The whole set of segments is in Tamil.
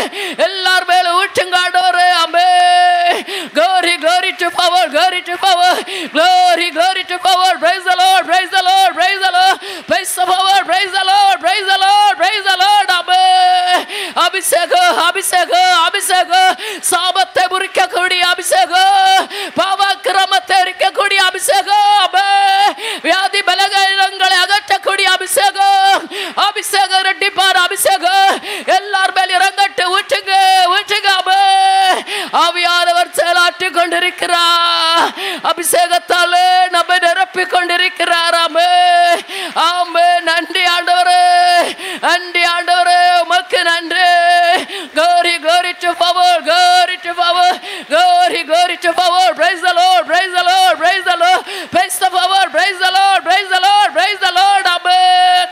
எல்லார் மேல ஊற்றுங்க ஆண்டவரே அமே glory glory to power glory to power glory glory to power praise the lord praise the lord praise the lord praise the power praise the lord praise the lord praise the lord அமே அபிஷேகம் அபிஷேகம் அபிஷேகம் சாபத்தை முறிக்கக்கூடிய அபிஷேகம் பாவக்கிரமத்தை இருக்கக்கூடிய அபிஷேகம் அமே வியாதி பலகீனங்களை அகற்றக்கூடிய அபிஷேகம் அபிஷேகம் ரெட்டிப்பார் அபிஷேகம் எல்லார் மேல் இறங்கட்டு ஊற்றுங்க ஊற்றுங்க அமே ஆவியானவர் செயலாற்றி கொண்டிருக்கிறார் அபிஷேகத்தாலே நம்மை நிரப்பிக் கொண்டிருக்கிறார் ஆமே ஆமே நன்றி ஆண்டவரே நன்றி ஆண்டவரே உமக்கு நன்றி glory glory to power glory to power glory glory to power praise the lord praise the lord praise the lord praise the power praise the lord praise the lord praise the lord amen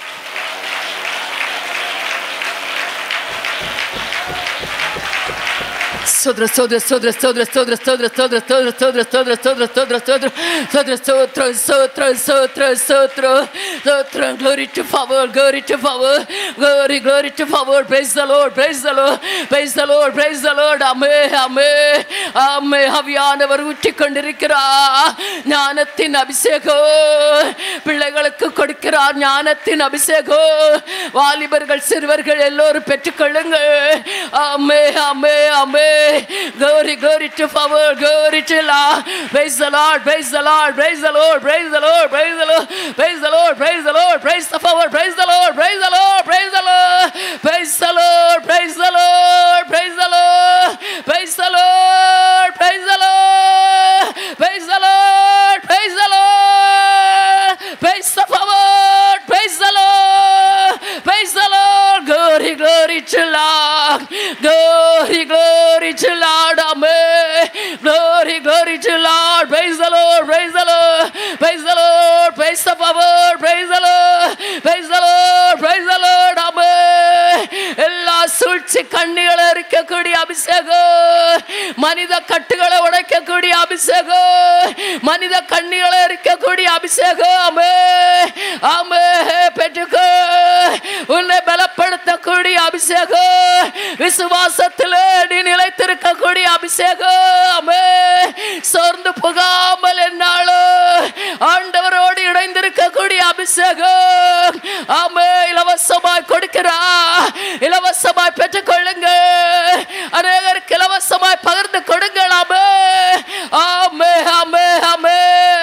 ಸ್ತೋತ್ರ ಸ್ತೋತ್ರ ಸ್ತೋತ್ರ ಸ್ತೋತ್ರ ಸ್ತೋತ್ರ ಸ್ತೋತ್ರ ಸ್ತೋತ್ರ ಸ್ತೋತ್ರ ಸ್ತೋತ್ರ ಸ್ತೋತ್ರ ಸ್ತೋತ್ರ ಸ್ತೋತ್ರ ಸ್ತೋತ್ರ ಸ್ತೋತ್ರ ಸ್ತೋತ್ರ ಸ್ತೋತ್ರ ಸ್ತೋತ್ರ ಸ್ತೋತ್ರ glory to power glory to power glory glory to power praise the lord praise the lord praise the lord praise the lord அமே அமே அமே ஆவியானவர் ஊற்றிக் கொண்டிருக்கிறார் ஞானத்தின் அபிஷேகம் பிள்ளைகளுக்கு கொடுக்கிறார் ஞானத்தின் அபிஷேகம் வாலிபர்கள் சிறுவர்கள் எல்லோரும் பெற்றுக்கொள்ளுங்கள் ஆமே ஆமே ஆமே glory glory to power glory to Lord praise the Lord praise the Lord praise the Lord praise the Lord praise the Lord praise the Lord praise the Lord praise the power praise the Lord praise the Lord praise the Lord praise the Lord praise the Lord praise the Lord praise the Lord praise the Lord praise the Lord praise the Lord praise the power praise the Lord praise the Lord glory glory to Lord glory glory to Lord amen glory glory to Lord praise the Lord praise the Lord praise the Lord praise the power praise the Lord praise the Lord praise the Lord amen எல்லா சூழ்ச்சி கண்ணிகளை இருக்கக்கூடிய அபிஷேகம் மனித கட்டுகளை உடைக்கக்கூடிய அபிஷேகம் மனித கண்ணிகளை இருக்கக்கூடிய அபிஷேகம் ஆமே ஆமே பெற்றுக்கோ உன்னை பலப்படுத்தக்கூடிய அபிஷேகம் விசுவாசத்தில் நீ நிலைத்திருக்கக்கூடிய அபிஷேகம் ஆமே சோர்ந்து புகாமல் என்னாலும் ஆண்டவரோடு இணைந்திருக்கக்கூடிய அபிஷேகம் ஆமே இலவசமாய் கொடுக்கிறா இலவசமாய் பெற்றுக்கொள்ளுங்க அநேகருக்கு இலவசமாய் பகிர்ந்து கொடுங்கள் ஆமே ஆமே ஆமே ஆமே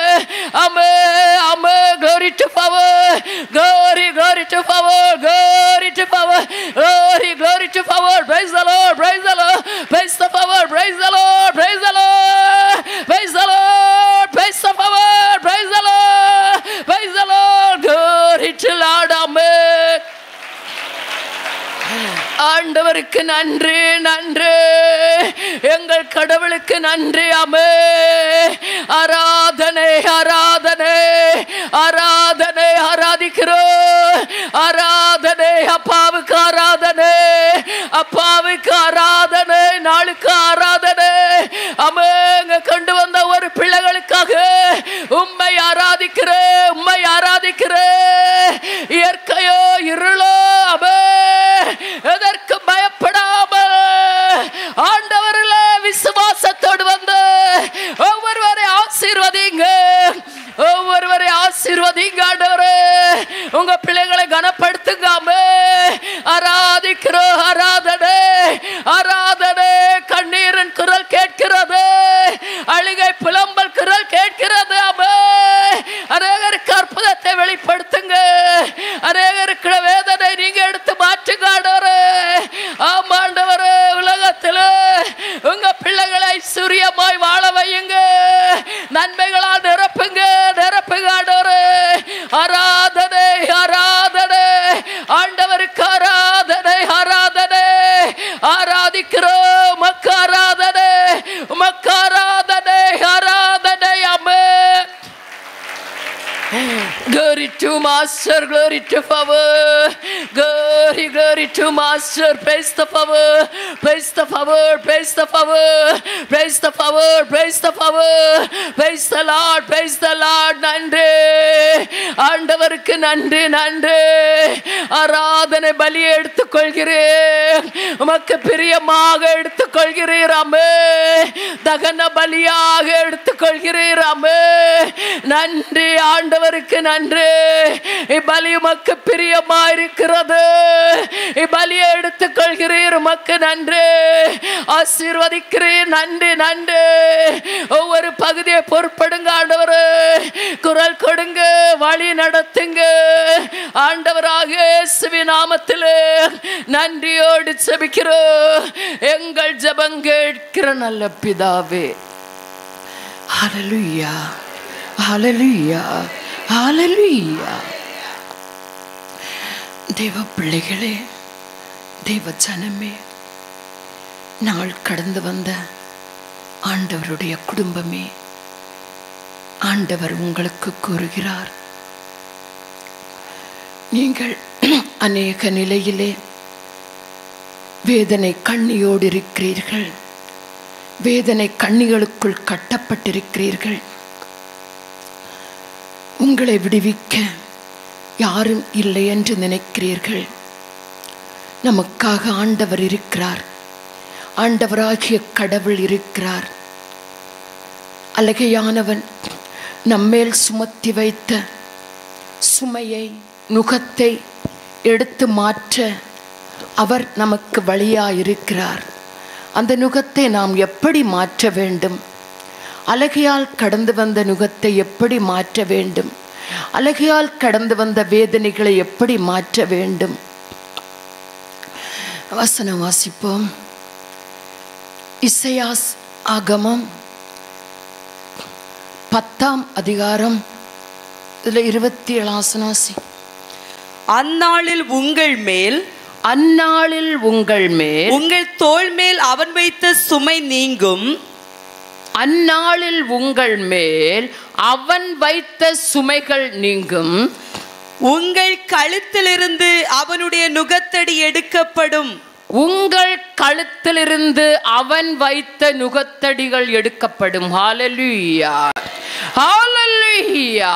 ஆமே ஆமே glory to power glory glory to power glory to power glory glory to power praise the lord praise the lord praise the power praise the lord praise the lord praise the lord praise the power praise the lord praise the lord glory to lord amen ஆண்டவருக்கு நன்றி நன்றி எங்கள் கடவுளுக்கு நன்றி அமே ஆராதனை ஆராதனை ஆராதனை ஆராதிக்கிறோம் ஆராதனை அப்பாவுக்கு ஆராதனை அப்பாவுக்கு ஆராதனை நாளுக்கு ஆராதனை அமேங்க கொண்டு வந்த ஒரு பிள்ளைகளுக்காக உம்மை ஆராதிக்கிறேன் உம்மை ஆராதிக்கிறேன் இயற்கையோ இருளோ அமே எதற்கு பயப்படாமல் ஆண்டவரில் விசுவாசத்தோடு வந்து ஒவ்வொருவரை ஆசீர்வதிங்க ஒவ்வொருவரை ஆசீர்வதிங்க ஆண்டவரே உங்க பிள்ளைகளை கனப்படுத்துங்காம ஆராதிக்கிறோம் ஆராதனை ஆராதனை கண்ணீரின் குரல் கேட்கிறது அழுகை புலம்பல் குரல் கேட்கிறது அமே அநேகருக்கு அற்புதத்தை வெளிப்படுத்துங்க அநேகருக்கு வேதனை நீங்க எடுத்து மாற்றுங்க ஆண்டவரே ஆமாண்டவரே உலகத்தில் உங்க பிள்ளைகளை சூரியமாய் வாழ வையுங்க நன்மைகளால் நிரப்புங்க நிரப்புங்க ஆண்டவரே ஆராதனை ஆராதனை ஆண்டவருக்கு ஆராதனை ஆராதனை ஆராதிக்கிறோம் உமக்கு ஆராதனை உமக்கு ஆராதனை ஆராதனை அம்மே Glory to Master, glory to power, glory glory, glory to Master. Praise the power, praise the power, praise the power, praise the power, praise the power, praise the Lord, praise the Lord. நன்றி ஆண்டவருக்கு நன்றி நன்றி ஆராதனை பலி எடுத்துக்கொள்கிறேன் உமக்கு பிரியமாக எடுத்துக்கொள்கிறீராமே தகன பலியாக எடுத்துக்கொள்கிறீராமே நன்றி ஆண்டவருக்கு நன்றி இப்பலி உமக்கு பிரியமா இருக்கிறது இப்பலியை எடுத்துக்கொள்கிறீர் உமக்கு நன்றி ஆசீர்வதிக்கிறீர் நன்றி நன்றி ஒவ்வொரு பகுதியை பொறுப்படுங்க ஆண்டவரே குரல் கொடுங்க வழி நடத்துங்க ஆண்டவராக இயேசுவி நாமத்திலே நன்றியோடு செபிக்கிறோம் எங்கள் ஜெபம் கேட்கிற நல்ல பிதாவே ஹalleluya ஹalleluya ஹalleluya தேவ பிள்ளைகளே தேவ ஜனமே நாள் கடந்து வந்த ஆண்டவருடைய குடும்பமே ஆண்டவர் உங்களுக்கு கூறுகிறார் நீங்கள் அநேக நிலையிலே வேதனை கண்ணியோடு இருக்கிறீர்கள் வேதனை கண்ணிகளுக்குள் கட்டப்பட்டிருக்கிறீர்கள் உங்களை விடுவிக்க யாரும் இல்லை என்று நினைக்கிறீர்கள் நமக்காக ஆண்டவர் இருக்கிறார் ஆண்டவராகிய கடவுள் இருக்கிறார் அழகையானவன் நம்மேல் சுமத்தி வைத்த சுமையை நுகத்தை எடுத்து மாற்ற அவர் நமக்கு வழியாயிருக்கிறார் அந்த நுகத்தை நாம் எப்படி மாற்ற வேண்டும் அழகையால் கடந்து வந்த நுகத்தை எப்படி மாற்ற வேண்டும் அழகையால் கடந்து வந்த வேதனைகளை எப்படி மாற்ற வேண்டும் வசனம் வாசிப்போம் இசையாஸ் ஆகமம் பத்தாம் அதிகாரம் இதில் இருபத்தி ஏழு ஆசனாசி அந்நாளில் உங்கள் மேல் அந்நாளில் உங்கள் மேல் உங்கள் தோள் மேல் அவன் வைத்த சுமை நீங்கும் அந்நாளில் உங்கள் மேல் அவன் வைத்த சுமைகள் நீங்கும் உங்கள் கழுத்திலிருந்து அவனுடைய நுகத்தடி எடுக்கப்படும் உங்கள் கழுத்திலிருந்து அவன் வைத்த நுகத்தடிகள் எடுக்கப்படும் ஹalleluya ஹalleluya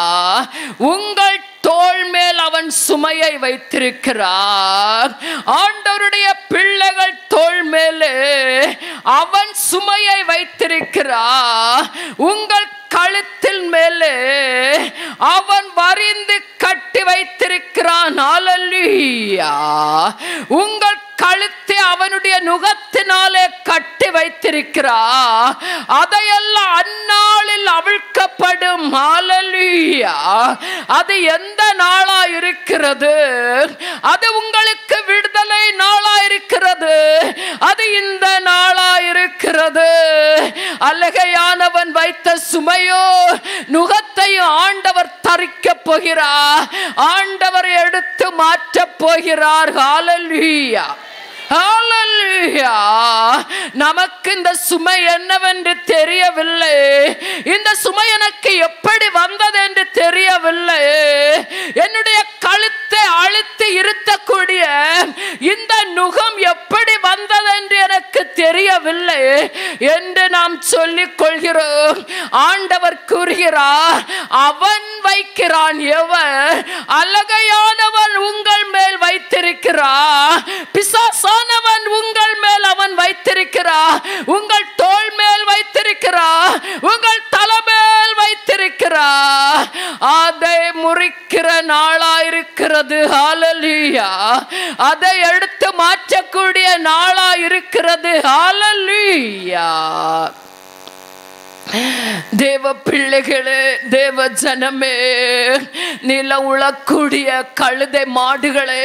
உங்கள் தோள் மேல் அவன் சுமையை வைத்திருக்கிறார் ஆண்டவருடைய பிள்ளைகள் தோள் மேலே அவன் சுமையை வைத்திருக்கிறார் உங்கள் கழுத்தில் மேலே அவன் வரிந்து கட்டி வைத்திருக்கிறான் ஹalleluya உங்கள் கழுத்தை அவனுடைய நுகத்தினாலே கட்டி வைத்திருக்கிறார் அதையெல்லாம் அந்நாளில் அவிழ்க்கப்படும் ஹalleluya அது எந்த நாளா இருக்கிறது அது உங்களுக்கு விடுதலை நாளா இருக்கிறது அது இந்த நாளா இருக்கிறது அழகையானவன் வைத்த சுமையோ நுகத்தையும் ஆண்டவர் தரிக்க போகிறார் ஆண்டவர் எடுத்து மாற்றப் போகிறார் ஹalleluya ஹalleluya நமக்கு இந்த சுமை என்னவென்று தெரியவில்லை இந்த சுமை எனக்கு எப்படி வந்தது என்று தெரியவில்லை என்னுடைய கழுத்தை அழுத்தி இருத்தக்கூடிய இந்த நுகம் எப்படி வந்தது என்று எனக்கு தெரியவில்லை என்று நாம் சொல்லிக் கொள்கிறோம் ஆண்டவர் கூறுகிறார் அவன் வைக்கிறான் எவன் அழகையானவன் உங்கள் மேல் வைத்திருக்கிறார் பிசாசானவன் உங்கள் மேல் அவன் வைத்திருக்கிறார் உங்கள் தோள் மேல் வைத்திருக்கிறார் உங்கள் தலை மேல் வைத்திருக்கிறார் அதை முறிக்கிற நாளா இருக்கிறது ஹalleluya அதை எடுத்து மாற்றக்கூடிய நாளா இருக்கிறது ஹalleluya தேவ பிள்ளைகளே தேவ ஜனமே நில உழக்கூடிய கழுதை மாடுகளே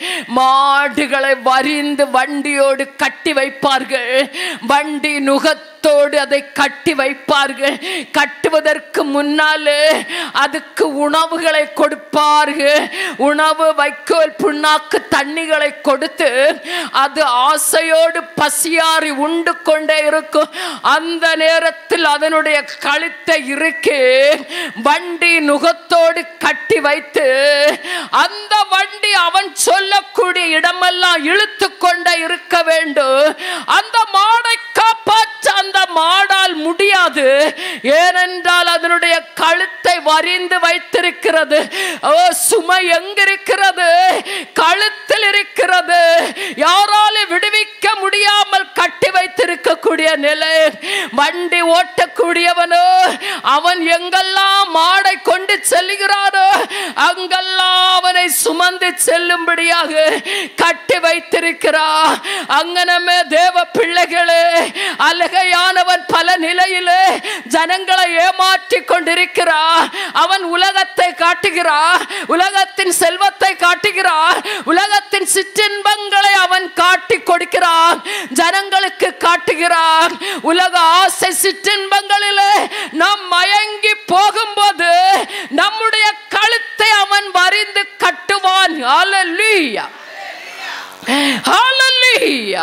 மாடுகளை வரிந்து வண்டியோடு கட்டி வைப்பார்கள் வண்டி நுகத்தை நுகத்தோடு அதை கட்டி வைப்பார்கள் கட்டுவதற்கு முன்னாலே அதுக்கு உணவுகளை கொடுப்பார்கள் உணவு வைக்கோல் புண்ணாக்கு தண்ணிகளை கொடுத்து அது ஆசையோடு பசியாறி உண்டு கொண்டே இருக்கும் அந்த நேரத்தில் அதனுடைய கழுத்தை இறுக்கி வண்டி நுகத்தோடு கட்டி வைத்து அந்த வண்டி அவன் சொல்லக்கூடிய இடமெல்லாம் இழுத்து கொண்டே இருக்க வேண்டும் அந்த மாடை காப்பாற்ற அந்த மாடால் முடியாது ஏனென்றால் அதனுடைய கழுத்தை வரிந்து வைத்திருக்கிறது ஓ சுமை எங்கிருக்கிறது கழுத்தில் இருக்கிறது யாராலும் விடுவிக்க முடியாமல் கட்டி வைத்திருக்கக்கூடிய நிலை வண்டி ஓட்டக்கூடியவனோ அவன் எங்கெல்லாம் மாடை கொண்டு செல்கிறானோ அங்கெல்லாம் அவனை சுமந்து செல்லும்படியாக கட்டி வைத்திருக்கிறார் அங்கனமே தேவ பிள்ளைகளே அழகையானவன் பல நிலையிலே ஜனங்களை ஏமாற்றி கொண்டிருக்கிறார் அவன் உலகத்தை காட்டுகிறார் உலகத்தின் செல்வத்தை காட்டுகிறார் உலகத்தின் சிற்றின்பங்களை அவன் காட்டி கொடுக்கிறான் ஜனங்களுக்கு காட்டுகிறான் உலக ஆசை சிற்றின்பங்களிலே நாம் மயங்கி போகும்போது நம்முடைய கழுத்தை அவன் வரிந்து கட்டுவான் ஹalleluya ஹalleluya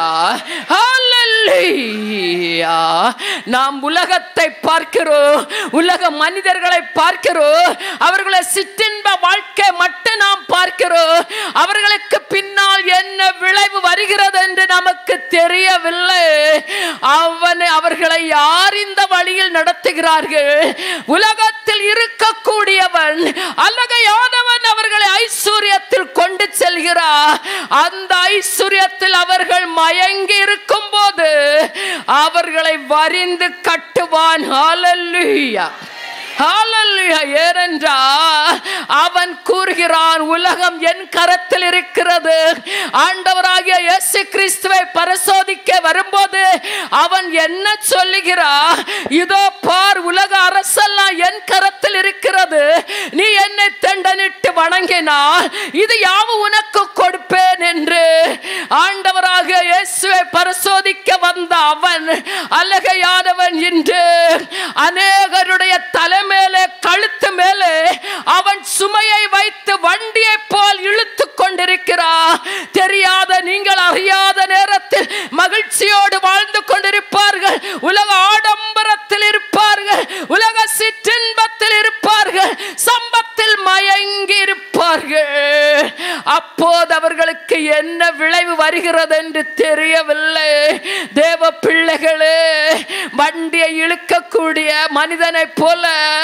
ஹalleluya நாம் உலகத்தை பார்க்கிறோம் உலக மனிதர்களை பார்க்கிறோம் அவர்களை சிற்றின்ப வாழ்க்கை மட்டும் நாம் பார்க்கிறோம் அவர்களுக்கு பின்னால் என்ன விளைவு வருகிறது என்று நமக்கு தெரியவில்லை அவன் அவர்களை யார் இந்த வழியில் நடத்துகிறார்கள் உலகத்தில் இருக்கக்கூடியவன் அழகையானவன் அவர்களை ஐஸ்வர்யத்தில் கொண்டு செல்கிறார் அந்த ஐஸ்வர்யத்தில் அவர்கள் மயங்கி இருக்கும் போது அவர்களை வரிந்து கட்டுவான் ஹalleluya ஹalleluya ஏனென்றால் அவன் கூறுகிறான் உலகம் என் கரத்தில் இருக்கிறது ஆண்டவராகிய இயேசு கிறிஸ்துவை பரிசோதிக்க வரும்போது அவன் என்ன சொல்லுகிறான் இதோ பார் உலக அரசெல்லாம் என் கரத்தில் இருக்கிறது நீ என்னை தண்டனிட்டு வணங்கினால் இது யாவும் உனக்கு கொடுப்பேன் என்று ஆண்டவராக இயேசுவை பரிசோதிக்க வந்த அவன் அழகையானவன் இன்று அநேகருடைய தலைமேலே கழுத்து மேலே அவன் சுமையை வைத்து வண்டியை போல் இழுத்து கொண்டிருக்கிறார் தெரியாத நீங்கள் அறியாத நேரத்தில் மகிழ்ச்சியோடு வாழ்ந்து கொண்டிருப்பார்கள் உலக ஆடம்பரத்தில் இருப்பார்கள் உலக சிற்றின்பத்தில் இருப்பார்கள் சம்பத்தில் மயங்கி இருப்பார்கள் அப்போது அவர்களுக்கு என்ன விளைவு வருகிறது என்று தெரியவில்லை தேவ பிள்ளைகளே வண்டியை இழுக்கக்கூடிய மனிதனை போல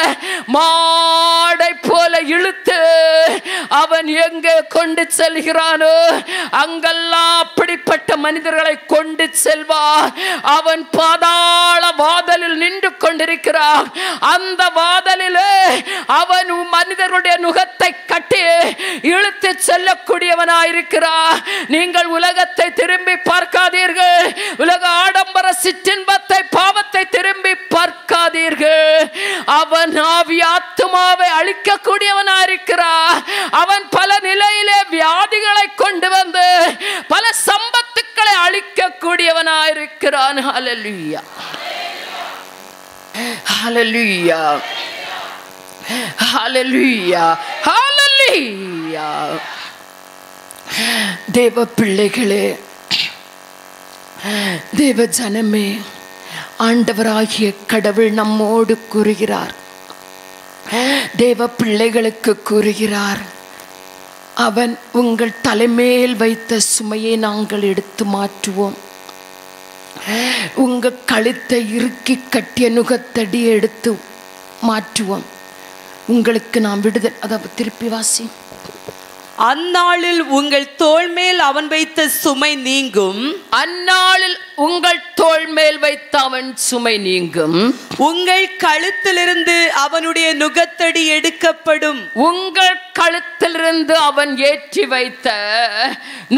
மாடை போல இழுத்து அவன் எங்கே கொண்டு செல்கிறானோ அங்கெல்லாம் அப்படிப்பட்ட மனிதர்களை கொண்டு செல்வார் அவன் பாதாள வாதலில் நின்று கொண்டிருக்கிறான் அந்த வாதலிலே அவன் மனிதருடைய நுகத்தை கட்டி இழுத்து செல்லக்கூடியவனாயிருக்கிறார் நீங்கள் உலகத்தை திரும்பி பார்க்காதீர்கள் உலக ஆடம்பர சிற்றின்பத்தை பாவத்தை திரும்பி பார்க்காதீர்கள் அவன் ஆவி ஆத்துமாவை அழிக்கக்கூடியவனாயிருக்கிறார் அவன் பல நிலையிலே வியாதிகளை கொண்டு வந்து பல சம்பத்துக்களை அழிக்கக்கூடியவனாயிருக்கிறான் ஹalleluya ஹalleluya ஹalleluya ஹalleluya தேவ பிள்ளைகளே தேவ ஜனமே ஆண்டவராகிய கடவுள் நம்மோடு கூறுகிறார் தேவ பிள்ளைகளுக்கு கூறுகிறார் அவன் உங்கள் தலைமேல் வைத்த சுமையை நாங்கள் எடுத்து மாற்றுவோம் உங்க கழுத்தை இறுக்கி கட்டிய நுகத்தடி எடுத்து மாற்றுவோம் உங்களுக்கு நாம் விடுதல் அதை திருப்பி வாசி அந்நாளில் உங்கள் தோள் மேல் அவன் வைத்த சுமை நீங்கும் அந்நாளில் உங்கள் தோள் மேல் வைத்த அவன் சுமை நீங்கும் உங்கள் கழுத்திலிருந்து அவனுடைய நுகத்தடி எடுக்கப்படும் உங்கள் கழுத்திலிருந்து அவன் ஏற்றி வைத்த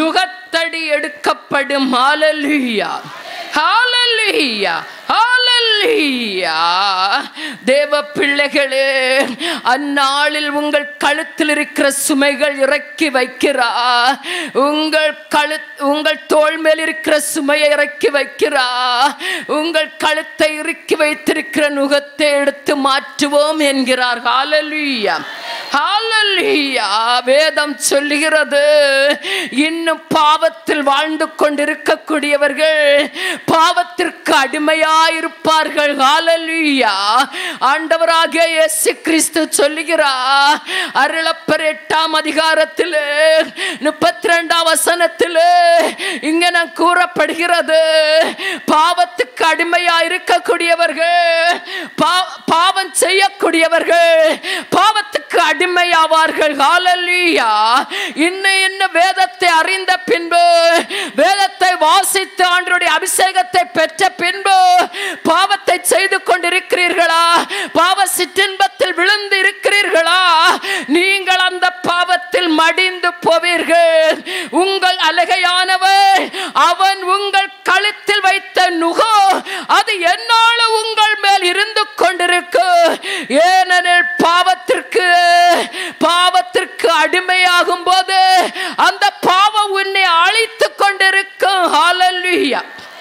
நுகத்தடி எடுக்கப்படும் ஹalleluya ஹalleluya ஹalleluya ஹalleluya தேவ பிள்ளைகளே அந்நாளில் உங்கள் கழுத்தில் இருக்கிற சுமைகள் இறக்கி வைக்கிறா உங்கள் கழு உங்கள் தோள் மேல் இருக்கிற சுமையை இறக்கி வைக்கிறா உங்கள் கழுத்தை இறுக்கி வைத்திருக்கிற நுகத்தை எடுத்து மாற்றுவோம் என்கிறார் ஹalleluya ஹalleluya வேதம் சொல்லுகிறது இன்னும் பாவத்தில் வாழ்ந்து கொண்டிருக்கக்கூடியவர்கள் பாவத்திற்கு அடிமையாயிருப்பார்கள் ஹalleluya ஆண்டவராகிய இயேசு கிறிஸ்து சொல்லுகிறார் அருளப்பர் எட்டாம் அதிகாரத்தில் முப்பத்தி ரெண்டாம் வசனத்தில் இங்க நான் கூறப்படுகிறது பாவத்துக்கு அடிமையா இருக்கக்கூடியவர்கள் பா- பாவம் செய்யக்கூடியவர்கள் பாவத்துக்கு அடிமையாவார்கள் ஹalleluya இன்னும் இன்னும் வேதத்தை அறிந்த பின்பு வேதத்தை வாசித்து ஆண்டருடைய அபிஷேகத்தை பெற்ற பின்பு பாவத்தை செய்து கொண்டிருக்கிறீர்களா பாவ சிற்றின்பத்தில் விழுந்து இருக்கிறீர்களா நீங்கள் அந்த பாவத்தில் மடிந்து போவீர்கள் உங்கள் அழகையானவர் அவன் உங்கள் கழுத்தில் வைத்த நுகோ அது என்னாலும் உங்கள் மேல் இருந்து கொண்டிருக்கு ஏனெனில் பாவத்திற்கு பாவத்திற்கு அடிமையாகும் போது அந்த பாவம் உன்னை அழித்து கொண்டிருக்கும் ஹalleluya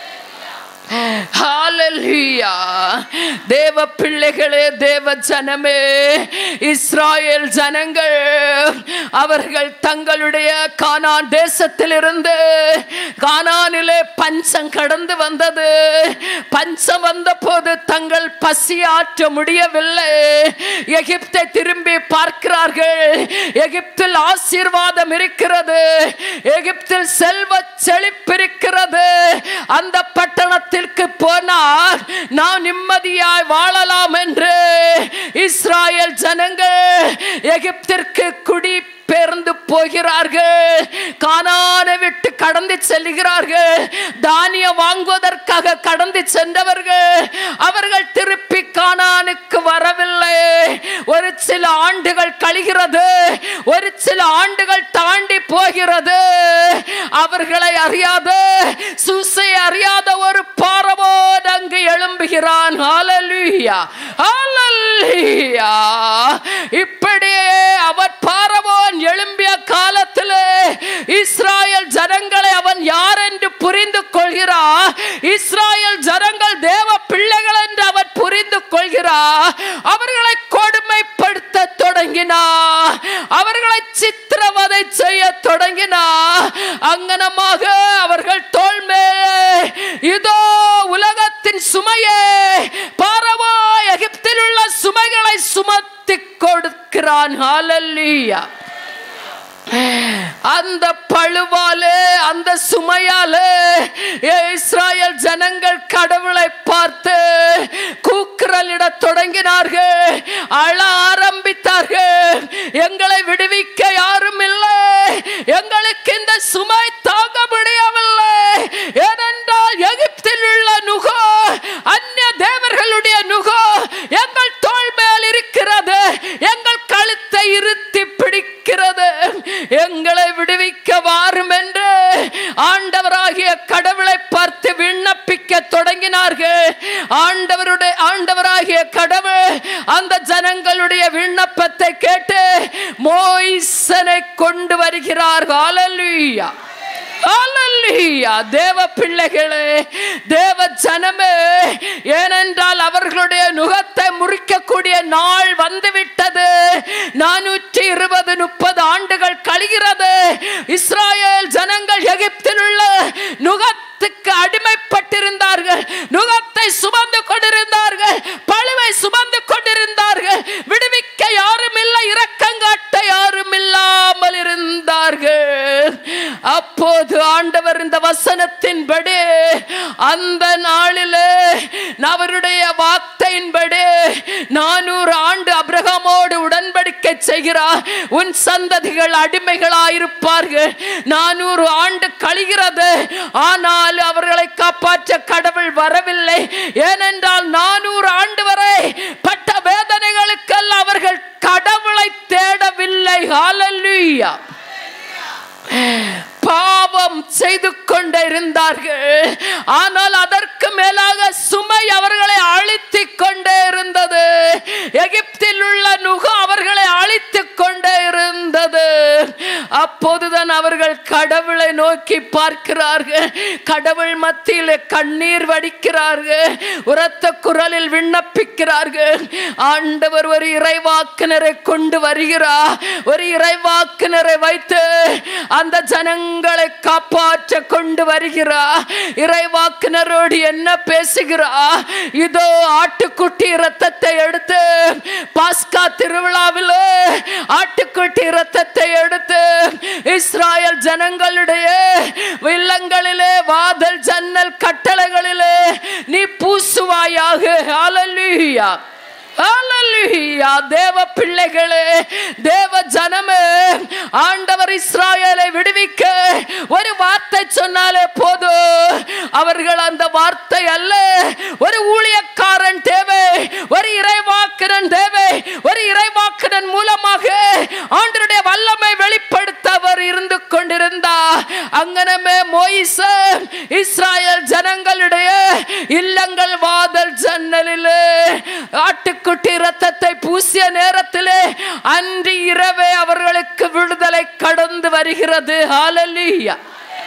ஹalleluya தேவ பிள்ளைகளே தேவ ஜனமே இஸ்ராயேல் ஜனங்கள் அவர்கள் தங்களுடைய கானான் தேசத்திலிருந்து கானானிலே பஞ்சம் கடந்து வந்தது பஞ்சம் வந்த போது தங்கள் பசி ஆற்ற முடியவில்லை எகிப்தை திரும்பி பார்க்கிறார்கள் எகிப்தில் ஆசீர்வாதம் இருக்கிறது எகிப்தில் செல்வ செழிப்பிருக்கிறது அந்த பட்டணத்திற்கு போனால் நாம் நிம்மதியாய் வாழலாம் என்று இஸ்ராயேல் ஜனங்கள் எகிப்திற்கு குடி பெயர்ந்து போகிறார்கள் கானானை விட்டு கடந்து செல்கிறார்கள் தானியம் வாங்குவதற்காக கடந்து சென்றவர்கள் அவர்கள் திருப்பி கானானுக்கு வரவில்லை ஒரு சில ஆண்டுகள் கழிகிறது ஒரு சில ஆண்டுகள் தாண்டி போகிறது அவர்களை அறியாத சூசை அறியாத ஒரு பாரவோடு அங்கு எழும்புகிறான் ஹalleluya ஹalleluya இப்படியே அவர் பாரவோன் எழும்பிய காலத்தில் இஸ்ராயல் ஜனங்களை அவன் யார் என்று புரிந்து கொள்கிறார் இஸ்ராயல் ஜனங்கள் தேவ பிள்ளைகள் என்று அவன் புரிந்து கொள்கிறார் அவர்களை கொடுமைப்படுத்த தொடங்கினார் அவர்களை சித்திரவதை செய்ய தொடங்கினார் அங்கனமாக அவர்கள் தோல் மேல் இதோ உலகத்தின் சுமையே பாரவோ எகிப்தில் உள்ள சுமைகளை சுமத்தி கொடுக்கிறான் ஹalleluya அந்த பழுவாலே அந்த சுமையாலே இஸ்ராயல் ஜனங்கள் கடவுளை பார்த்து கூக்குரலிட தொடங்கினார்கள் அழ ஆரம்பித்தார்கள் எங்களை விடுவிக்க யாரும் இல்லை எங்களுக்கு இந்த சுமை தாங்க முடியவில்லை ஏனென்றால் எகிப்தில் உள்ள நுகோ அந்நிய தேவர்களுடைய நுகோ எங்கள் தோள் மேல் இருக்கிறது எங்கள் கழுத்தை இருத்தி பிடிக்கிறது எங்களை விடுவிக்க வாரும் என்று ஆண்டவராகிய கடவுளை பார்த்து விண்ணப்பிக்க தொடங்கினார்கள் ஆண்டவருடைய ஆண்டவராகிய கடவுள் அந்த ஜனங்களுடைய விண்ணப்பத்தை கேட்டு மோயிசனை கொண்டு வருகிறார் ஹalleluya ஹalleluya தேவ பிள்ளைகளே தேவ ஜனமே ஏனென்றால் அவர்களுடைய நுகத்தை முறிக்கக்கூடிய நாள் வந்துவிட்டது நானூற்றி இருபது முப்பது ஆண்டுகள் கழிகிறது இஸ்ராயேல் ஜனங்கள் எகிப்தில் உள்ள நுகத்துக்கு அடிமைப்பட்டிருந்தார்கள் நுகத்தை சுமந்து கொண்டிருந்தார்கள் பழுவை சுமந்து கொண்டிருந்தார்கள் விடுவிக்க யாரும் இல்லை இரக்கங்காட்ட யாரும் இல்லாமல் இருந்தார்கள் அப்போது ஆண்டவர் இந்த வசனத்தின்படி அந்த நாளிலே அவருடைய வார்த்தையின்படி நானூறு ஆண்டு அபிரகமோடு உடன்படிக்கை செய்கிறார் உன் சந்ததிகள் அடிமைகளாயிருப்பார்கள் நானூறு ஆண்டு கழிகிறது ஆனால் அவர்களை காப்பாற்ற கடவுள் வரவில்லை ஏனென்றால் நானூறு ஆண்டு வரை பட்ட வேதனைகளுக்கெல்லாம் அவர்கள் கடவுளை தேடவில்லை ஹalleluya பாவம் செய்து கொண்டே இருந்தார்கள் ஆனால் அதற்கு மேலாக சுமை அவர்களை அழித்துக் கொண்டே இருந்தது எகிப்தில் உள்ள நுகம் அவர்களை அழித்துக் கொண்டே இருந்தது அப்போதுதான் அவர்கள் கடவுளை நோக்கி பார்க்கிறார்கள் கடவுள் மத்தியில் கண்ணீர் வடிக்கிறார்கள் உரத்த குரலில் விண்ணப்பிக்கிறார்கள் ஆண்டவர் ஒரு இறைவாக்குனரை கொண்டு வருகிறார் ஒரு இறைவாக்குனரை வைத்து அந்த ஜனங்களை காப்பாற்ற கொண்டு வருகிறார் இறைவாக்குனரோடு என்ன பேசுகிறார் இதோ ஆட்டுக்குட்டி இரத்தத்தை எடுத்து பாஸ்கா திருவிழாவில் ஆட்டுக்குட்டி இரத்தத்தை எடுத்து இஸ்ராயல் ஜனங்களுடைய இல்லங்களிலே வாதல் ஜன்னல் கட்டளைகளிலே நீ பூசுவாயாக ஹalleluya ஹalleluya தேவ பிள்ளைகளே தேவ ஜனமே ஆண்டவர் இஸ்ராயலை விடுவிக்க ஒரு வார்த்தை சொன்னாலே போதும் அவர்கள் அந்த வார்த்தை அல்ல ஒரு ஊழியக்காரன் தேவை ஒரு இறைவாக்கினன் தேவை ஒரு இறைவாக்கினன் மூலமாக ஆண்டருடைய வல்லமை வெளிப்படுத்த அவர் இருந்து கொண்டிருந்தா அங்கனமே மோயிச இஸ்ராயல் ஜனங்களுடைய இல்லங்கள் வாதல் ஜன்னலிலே ஆட்டுக்குட்டி ரத்தத்தை பூசிய நேரத்திலே அன்று இரவே அவர்களுக்கு விடுதலை கடந்து வருகிறது ஹalleluya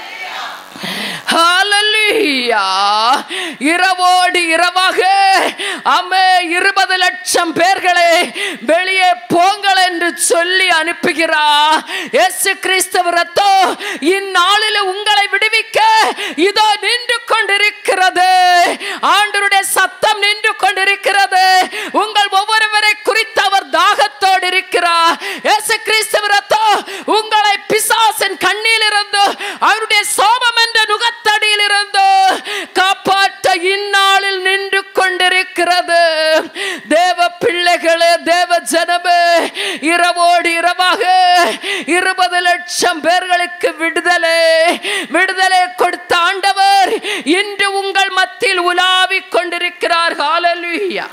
ஹalleluya இரவோடு இரவாக அமே இருபது லட்சம் பேர்களை வெளியே போங்கள் என்று சொல்லி அனுப்புகிறார் இயேசு கிறிஸ்தவ ரத்தம் இந்நாளில் உங்களை விடுவிக்க இதோ நின்று கொண்டிருக்கிறது ஆண்டருடைய சத்தம் நின்று கொண்டிருக்கிறது உங்கள் ஒவ்வொருவரை குறித்து அவர் தாகத்தோடு இருக்கிறார் இயேசு கிறிஸ்தவ ரத்தம் உங்களை பிசாசின் கண்ணில் இருந்து அவருடைய சோபம் என்ற நுகத்தடியில் இருந்து காப்பாற்ற இந்நாளில் நின்று கொண்டிருக்கிறது தேவ பிள்ளைகளே தேவ ஜனமே இரவோடு இரவாக இருபது லட்சம் பேர்களுக்கு விடுதலை விடுதலை கொடுத்த ஆண்டவர் இன்று உங்கள் மத்தியில் உலாவிக் கொண்டிருக்கிறார் ஹalleluya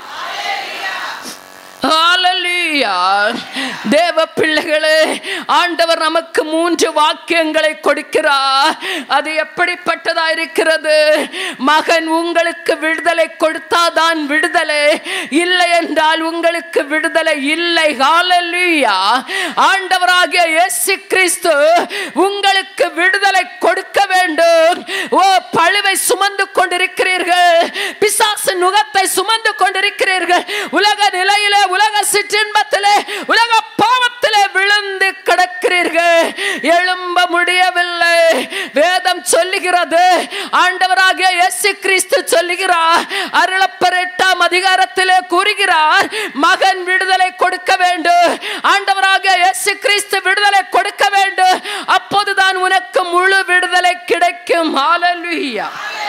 ஹalleluya தேவ பிள்ளைகளே ஆண்டவர் நமக்கு மூன்று வாக்கியங்களை கொடுக்கிறார் அது எப்படிப்பட்டதா இருக்கிறது மகன் உங்களுக்கு விடுதலை கொடுத்தாதான் விடுதலை இல்லை என்றால் உங்களுக்கு விடுதலை இல்லை ஹalleluya ஆண்டவராகிய இயேசு கிறிஸ்து உங்களுக்கு விடுதலை கொடுக்க வேண்டும் ஓ பழுவை சுமந்து கொண்டிருக்கிறீர்கள் பிசாசு நுகத்தை சுமந்து கொண்டிருக்கிறீர்கள் உலக நிலையிலே உலக சிற்றின்பத்திலே உலக பாவத்திலே விழுந்து கிடக்கிறீர்கள் எழும்ப முடியவில்லை வேதம் சொல்லுகிறது ஆண்டவராகிய இயேசு கிறிஸ்து சொல்லுகிறார் அருளப்பர் எட்டாம் அதிகாரத்திலே கூறுகிறார் மகன் விடுதலை கொடுக்க வேண்டும் ஆண்டவராகிய இயேசு கிறிஸ்து விடுதலை கொடுக்க வேண்டும் அப்போதுதான் உனக்கு முழு விடுதலை கிடைக்கும் ஹalleluya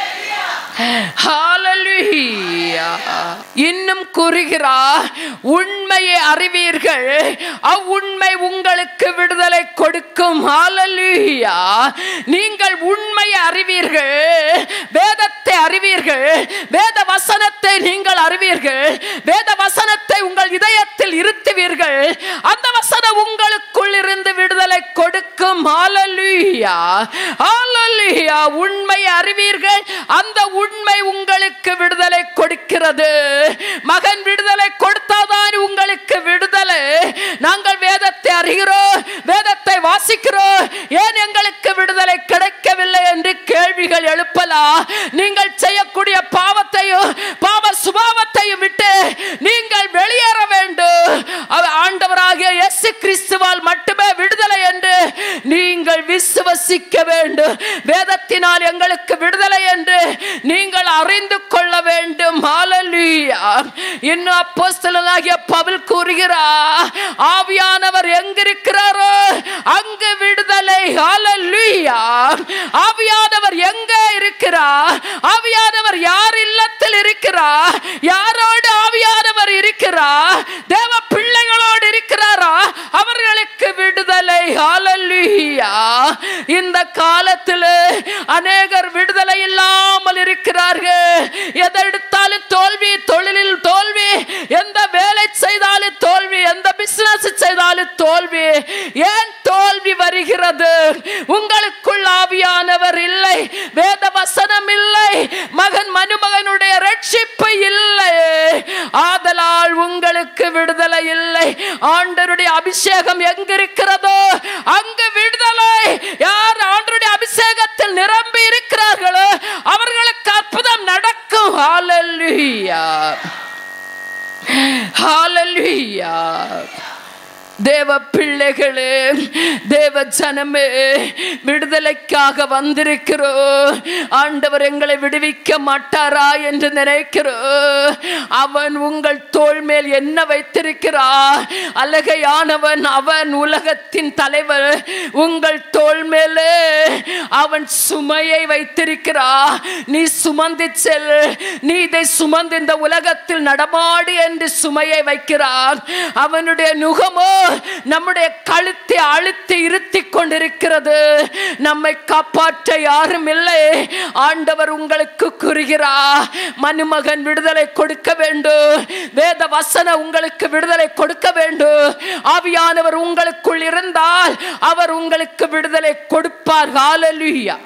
ஹalleluya இன்னும் கூறுகிறார் உண்மையை அறிவீர்கள் அவ்வுண்மை உங்களுக்கு விடுதலை கொடுக்கும் ஹalleluya நீங்கள் உண்மையை அறிவீர்கள் வேதத்தை அறிவீர்கள் வேத வசனத்தை நீங்கள் அறிவீர்கள் வேத வசனத்தை உங்கள் இதயத்தில் இருத்துவீர்கள் அந்த வசனம் உங்களுக்குள் இருந்து விடுதலை கொடுக்கும் ஹalleluya ஹalleluya உண்மை அறிவீர்கள் அந்த உண்மை உங்களுக்கு விடுதலை கொடுக்கிறது மகன் விடுதலை கொடுத்தாதான் உங்களுக்கு விடுதலை நாங்கள் வேதத்தை அறிகிறோம் வேதத்தை வாசிக்கிறோம் ஏன் எங்களுக்கு விடுதலை கிடைக்கவில்லை என்று கேள்விகள் எழுப்பலாம் நீங்கள் செய்யக்கூடிய பாவத்தையும் பாவ சுபாவத்தையும் விட்டு நீங்கள் வெளியேற வேண்டும் அவர் ஆண்டவராகிய இயேசு கிறிஸ்துவால் மட்டுமே விடுதலை என்று நீங்கள் விசுவசிக்க வேண்டும் வேதத்தினால் எங்களுக்கு விடுதலை என்று நீங்கள் அறிந்து கொள்ள வேண்டும் ஹalleluya இன்னும் அப்போஸ்தலனாகிய பவுல் கூறுகிறார் ஆவியானவர் எங்கிருக்கிறாரோ அங்கு விடுதலை ஹalleluya ஆவியானவர் எங்க இருக்கிறார் ஆவியானவர் யார் இல்லத்தில் இருக்கிறார் யாரோடு ஆவியானவர் இருக்கிறார் தேவ பிள்ளைகளோடு இருக்கிறாரா அவர்களுக்கு விடுதலை ஹalleluya இந்த காலத்தில் அநேகர் விடுதலை இல்லாமல் இருக்கிறார்கள் எதை எடுத்தாலும் தோல்வி தொழிலில் தோல்வி எந்த வேலை செய்தாலும் தோல்வி எந்த பிசினஸ் செய்தாலும் தோல்வி ஏன் தோல்வி வருகிறது உங்களுக்குள் ஆவியானவர் இல்லை வேத வசனம் இல்லை மகன் மனுமகனுடைய ரட்சிப்பு இல்லை ஆதலால் உங்களுக்கு விடுதலை இல்லை ஆண்டருடைய அபிஷேகம் எங்க இருக்கிறதோ அங்கு விடுதலை யார் ஆண்டருடைய அபிஷேகத்தில் நிரம்பி இருக்கிறார்களோ அவர்களுக்கு அற்புதம் நடக்கும் ஹalleluya ஹalleluya தேவ பிள்ளைகளே தேவ ஜனமே விடுதலைக்காக வந்திருக்கிறோம் ஆண்டவர் எங்களை விடுவிக்க மாட்டாரா என்று நினைக்கிறோம் அவன் உங்கள் தோள் மேல் என்ன வைத்திருக்கிறார் அழகையானவன் அவன் உலகத்தின் தலைவர் உங்கள் தோள் மேலே அவன் சுமையை வைத்திருக்கிறார் நீ சுமந்து செல் நீ இதை சுமந்து இந்த உலகத்தில் நடமாடு என்று சுமையை வைக்கிறான் அவனுடைய நுகமோ நம்முடைய கழுத்தை அழுத்தி இருத்தி கொண்டிருக்கிறது நம்மை காப்பாற்ற யாரும் இல்லை ஆண்டவர் உங்களுக்கு கூறுகிறார் மனுமகன் விடுதலை கொடுக்க வேண்டும் வேத வசன உங்களுக்கு விடுதலை கொடுக்க வேண்டும் ஆவியானவர் உங்களுக்குள் இருந்தால் அவர் உங்களுக்கு விடுதலை கொடுப்பார் ஹalleluya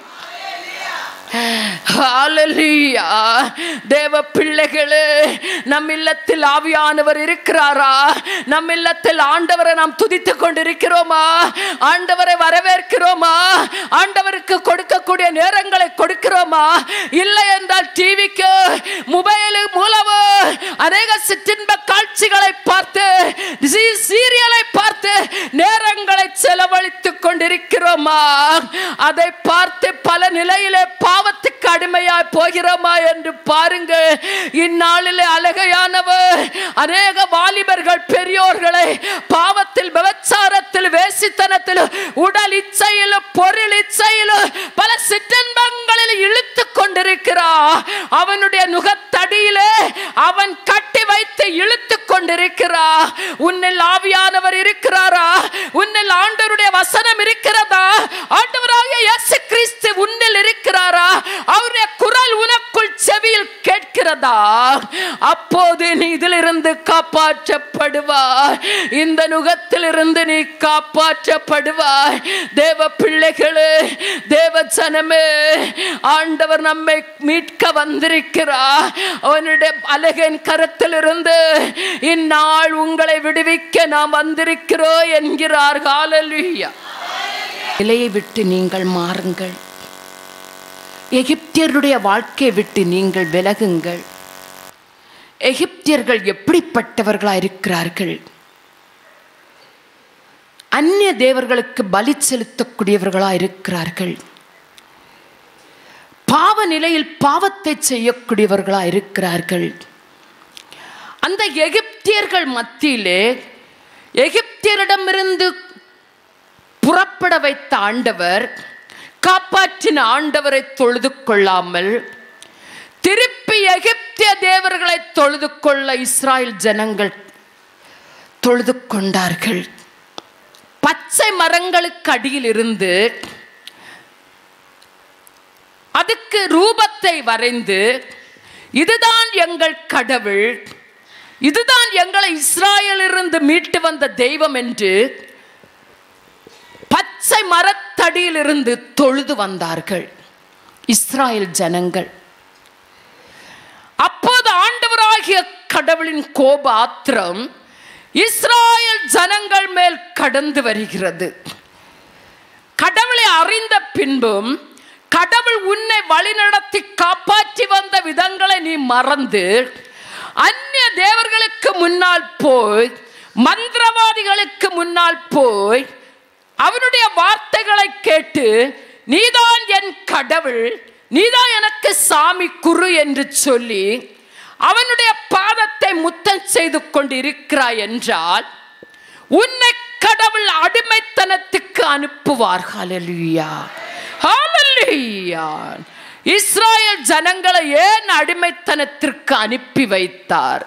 ஹalleluya தேவ பிள்ளைகளே நம் இல்லத்தில் ஆவியானவர் இருக்கிறாரா நம் இல்லத்தில் ஆண்டவரை நாம் துதித்துக் கொண்டிருக்கிறோமா ஆண்டவரை வரவேற்கிறோமா ஆண்டவருக்கு கொடுக்கக்கூடிய நேரங்களை கொடுக்கிறோமா இல்லை என்றால் டிவிக்கு மொபைலு மூலமோ அநேக சிற்றின்ப காட்சிகளை பார்த்து சீ- சீரியலை பார்த்து நேரங்களை செலவழித்துக் கொண்டிருக்கிறோமா அதை பார்த்து பல நிலையிலே பாவத்துக்கு அடிமையாய் போகிறோமா என்று பாருங்க இந்நாளிலே அழகையானவர் அநேக வாலிபர்கள் பெரியோர்களை பாவத்தில் விபச்சாரத்தில் வேசித்தனத்தில் உடல் இச்சையிலும் பொருள் இச்சையிலும் பல சிற்றன்பங்களில் இழுத்து கொண்டிருக்கிறார் அவனுடைய நுகத்தடியிலே அவன் கட்டி வைத்து இழுத்து கொண்டிருக்கிறார் உன்னில் ஆவியானவர் இருக்கிறாரா உன்னில் ஆண்டவருடைய வசனம் இருக்கிறதா ஆண்டவராகிய இயேசு கிறிஸ்து உன்னில் இருக்கிறாரா அவருடைய குரல் உனக்குள் செவியில் கேட்கிறதா அப்போது நீ இதிலிருந்து காப்பாற்றப்படுவாய் இந்த நுகத்திலிருந்து நீ காப்பாற்றப்படுவாய் தேவ பிள்ளைகளே தேவ ஜனமே ஆண்டவர் நம்மை மீட்க வந்திருக்கிறார் அவனுடைய அழகின் கரத்திலிருந்து இந்நாள் உங்களை விடுவிக்க நாம் வந்திருக்கிறோம் என்கிறார் ஹalleluya நிலையை விட்டு நீங்கள் மாறுங்கள் எகிப்தியருடைய வாழ்க்கையை விட்டு நீங்கள் விலகுங்கள் எகிப்தியர்கள் எப்படிப்பட்டவர்களா இருக்கிறார்கள் அந்நிய தேவர்களுக்கு பலி செலுத்தக்கூடியவர்களா இருக்கிறார்கள் பாவ நிலையில் பாவத்தை செய்யக்கூடியவர்களா இருக்கிறார்கள் அந்த எகிப்தியர்கள் மத்தியிலே எகிப்தியரிடமிருந்து புறப்பட வைத்த ஆண்டவர் காப்பாற்றின ஆண்டவரை தொழுது கொள்ளாமல் திருப்பி எகிப்திய தேவர்களை தொழுது கொள்ள இஸ்ராயல் ஜனங்கள் தொழுது கொண்டார்கள் பச்சை மரங்களுக்கு அடியில் இருந்து அதுக்கு ரூபத்தை வரைந்து இதுதான் எங்கள் கடவுள் இதுதான் எங்களை இஸ்ராயலிருந்து மீட்டு வந்த தெய்வம் என்று பச்சை மரத்தடியிலிருந்து தொழுது வந்தார்கள் இஸ்ராயல் ஜனங்கள் அப்போது ஆண்டவராகிய கடவுளின் கோப ஆத்திரம் இஸ்ராயல் ஜனங்கள் மேல் கடந்து வருகிறது கடவுளை அறிந்த பின்பும் கடவுள் உன்னை வழிநடத்தி காப்பாற்றி வந்த விதங்களை நீ மறந்து அந்நிய தேவர்களுக்கு முன்னால் போய் மந்திரவாதிகளுக்கு முன்னால் போய் அவனுடைய வார்த்தைகளை கேட்டு நீதான் என் கடவுள் நீதான் எனக்கு சாமி குரு என்று சொல்லி அவனுடைய பாதத்தை முத்தம் செய்து கொண்டு இருக்கிறாய் என்றால் உன்னை கடவுள் அடிமைத்தனத்துக்கு அனுப்புவார் ஹalleluya ஹalleluya இஸ்ராயல் ஜனங்களை ஏன் அடிமைத்தனத்திற்கு அனுப்பி வைத்தார்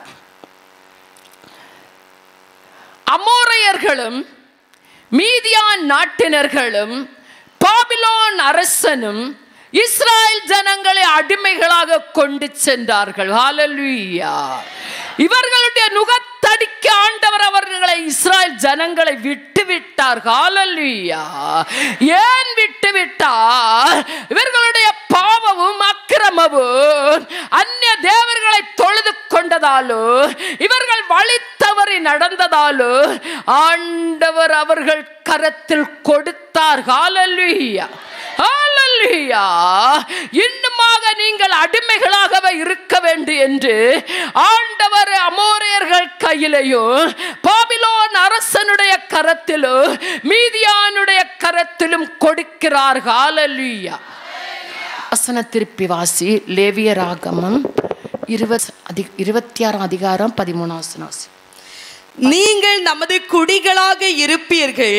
அமோரையர்களும் மீதியான் நாட்டினர்களும் பாபிலோன் அரசனும் இஸ்ராயல் ஜனங்களை அடிமைகளாக கொண்டு சென்றார்கள் ஹalleluya இவர்களுடைய நுகத்தடிக்கு அன்றைக்கு ஆண்டவர் அவர்களை இஸ்ராயல் ஜனங்களை விட்டு விட்டார் ஹalleluya ஏன் விட்டு விட்டார் இவர்களுடைய பாவமும் அக்கிரமமும் அந்நிய தேவர்களை தொழுது கொண்டதாலோ இவர்கள் வழி தவறி நடந்ததாலோ ஆண்டவர் அவர்கள் கரத்தில் கொடுத்தார் ஹalleluya ஹalleluya இன்னுமாக நீங்கள் அடிமைகளாகவே இருக்க வேண்டும் என்று ஆண்டவர் அமோரியர்கள் கையிலையும் பாபிலோன் அரசனுடைய கரத்திலும் மீதியானுடைய கரத்திலும் கொடுக்கிறார் ஹalleluya வசன திருப்பி வாசி லேவியராகமம் இருபத் அதி இருபத்தி ஆறாம் அதிகாரம் பதிமூணாம் வசனம் வாசி. நீங்கள் நமது குடிகளாக இருப்பீர்கள்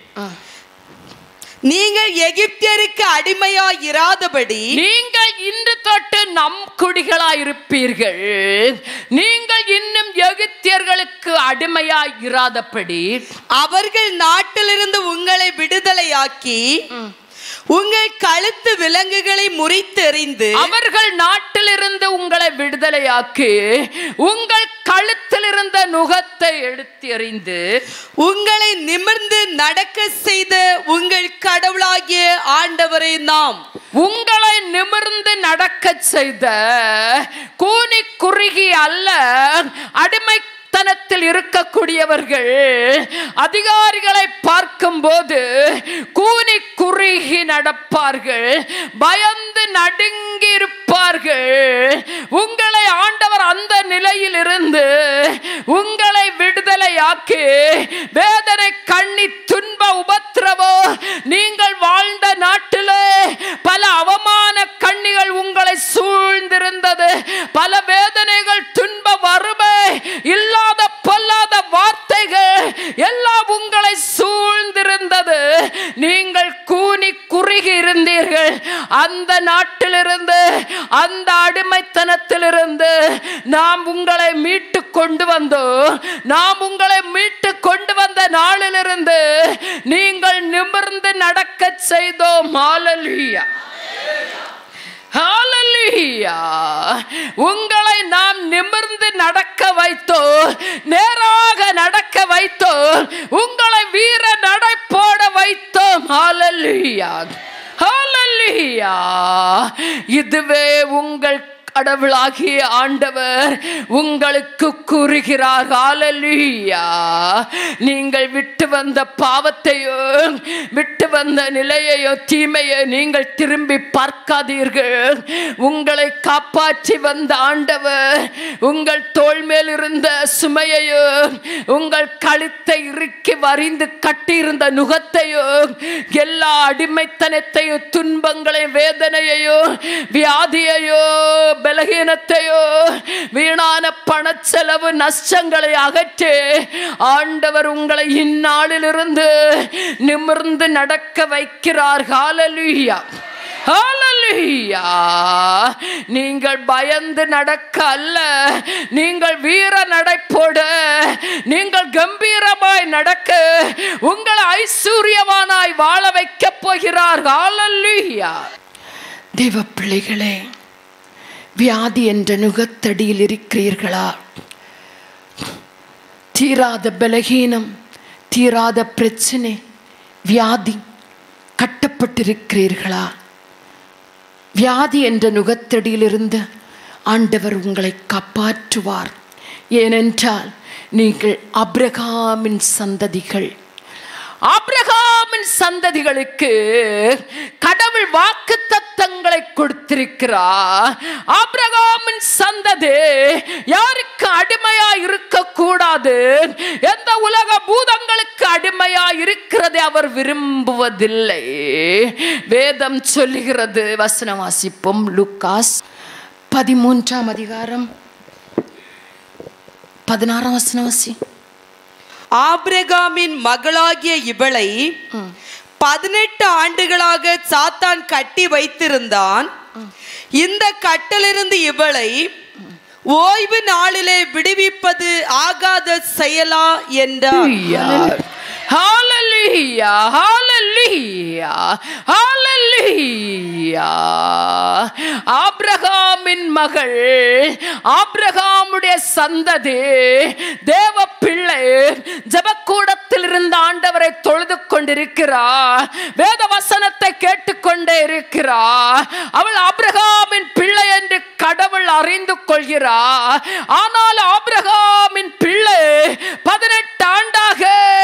நீங்கள் எகிப்தியருக்கு அடிமையாய் இராதபடி நீங்கள் இன்று தொட்டு நம் குடிகளாய் இருப்பீர்கள் நீங்கள் இன்னும் எகிப்தியர்களுக்கு அடிமையாய் இராதபடி அவர்கள் நாட்டிலிருந்து உங்களை விடுதலையாக்கி உங்கள் கழுத்து விலங்குகளை முறித்தெறிந்து அவர்கள் நாட்டிலிருந்து உங்களை விடுதலையாக்கி உங்கள் கழுத்தில் இருந்த நுகத்தை எடுத்து எறிந்து உங்களை நிமிர்ந்து நடக்க செய்த உங்கள் கடவுளாகிய ஆண்டவரை நாம் உங்களை நிமிர்ந்து நடக்கச் செய்த கூனி குறுகி அல்ல அடிமைத்தனத்தில் இருக்கக்கூடியவர்கள் அதிகாரிகளை பார்க்கும்போது கூனி குறுகி நடப்பார்கள் பயந்து நடுங்கி இருப்பார்கள் உங்களை ஆண்டவர் அந்த நிலையில் இருந்து உங்களை விடுதலையாக்கி வேதனை கண்ணி துன்ப உபத்திரவோ நீங்கள் வாழ்ந்த நாட்டிலே பல அவமான கண்ணிகள் உங்களை சூழ்ந்திருந்தது பல வேதனைகள் துன்ப வறுமை இல்லாத பொல்லாத வார்த்தைகள் எல்லாம் உங்களை சூழ்ந்திருந்தது நீங்கள் கூனி குறுகி இருந்தீர்கள் அந்த நாட்டிலிருந்து அந்த அடிமைத்தனத்திலிருந்து நாம் உங்களை மீட்டு கொண்டு வந்தோம் நாம் உங்களை மீட்டு கொண்டு வந்த நாளிலிருந்து நீங்கள் நிமிர்ந்து நடக்கச் செய்தோம் ஹalleluya ஹalleluya உங்களை நாம் நிமிர்ந்து நடக்க வைத்தோ நேராக நடக்க வைத்தோ உங்களை வீர நடை போட வைத்தோம் ஹalleluya ஹalleluya இதுவே உங்கள் கடவுளாகிய ஆண்டவர் உங்களுக்கு கூறுகிறார் ஹalleluya நீங்கள் விட்டு வந்த பாவத்தையோ விட்டு வந்த நிலையையோ தீமையோ நீங்கள் திரும்பி பார்க்காதீர்கள் உங்களை காப்பாற்றி வந்த ஆண்டவர் உங்கள் தோள் மேல் இருந்த சுமையையோ உங்கள் கழுத்தை இறுக்கி வரிந்து கட்டியிருந்த நுகத்தையோ எல்லா அடிமைத்தனத்தையும் துன்பங்களையும் வேதனையையோ வியாதியையோ பலகீனத்தையோ வீணான பணச்செலவு நஷ்டங்களை அகற்றி ஆண்டவர் உங்களை இந்நாளிலிருந்து நிமிர்ந்து நடக்க வைக்கிறார் ஹalleluya ஹalleluya நீங்கள் பயந்து நடக்க அல்ல நீங்கள் வீர நடைப்போட நீங்கள் கம்பீரமாய் நடக்க உங்களை ஐஸ்வர்யவானாய் வாழ வைக்கப் போகிறார் ஹalleluya தேவ பிள்ளைகளே வியாதி என்ற நுகத்தடியில் இருக்கிறீர்களா தீராத பலகீனம் தீராத பிரச்சனை வியாதி கட்டப்பட்டிருக்கிறீர்களா வியாதி என்ற நுகத்தடியிலிருந்து ஆண்டவர் உங்களை காப்பாற்றுவார் ஏனென்றால் நீங்கள் அப்ரகாமின் சந்ததிகள் ஆபிரகாமின் சந்ததிகளுக்கு கடவுள் வாக்கு தத்தங்களை கொடுத்திருக்கிறார் ஆபிரகாமின் சந்ததி யாருக்கு அடிமையா இருக்க கூடாது எந்த உலக பூதங்களுக்கு அடிமையா இருக்கிறதை அவர் விரும்புவதில்லை வேதம் சொல்லுகிறது வசனம் வாசிப்போம் லுக்காஸ் பதிமூன்றாம் அதிகாரம் பதினாறாம் வசனம் வாசி ஆபிரகாமின் மகளாகிய இவளை பதினெட்டு ஆண்டுகளாக சாத்தான் கட்டி வைத்திருந்தான் இந்த கட்டிலிருந்து இவளை ஓய்வு நாளிலே விடுவிப்பது ஆகாத செயலா என்றார் Hallelujah. Hallelujah. Hallelujah. ஆபிரகாமின் மகள் ஆபிரகாமுடைய சந்ததி தேவ பிள்ளை ஜபக்கூடத்தில் இருந்த ஆண்டவரை தொழுது கொண்டிருக்கிறார் வேத வசனத்தை கேட்டுக்கொண்டே இருக்கிறார் அவள் ஆபிரகாமின் பிள்ளை என்று கடவுள் அறிந்து கொள்கிறார் ஆனால் ஆபிரகாமின் பிள்ளை பதினெட்டு ஆண்டாக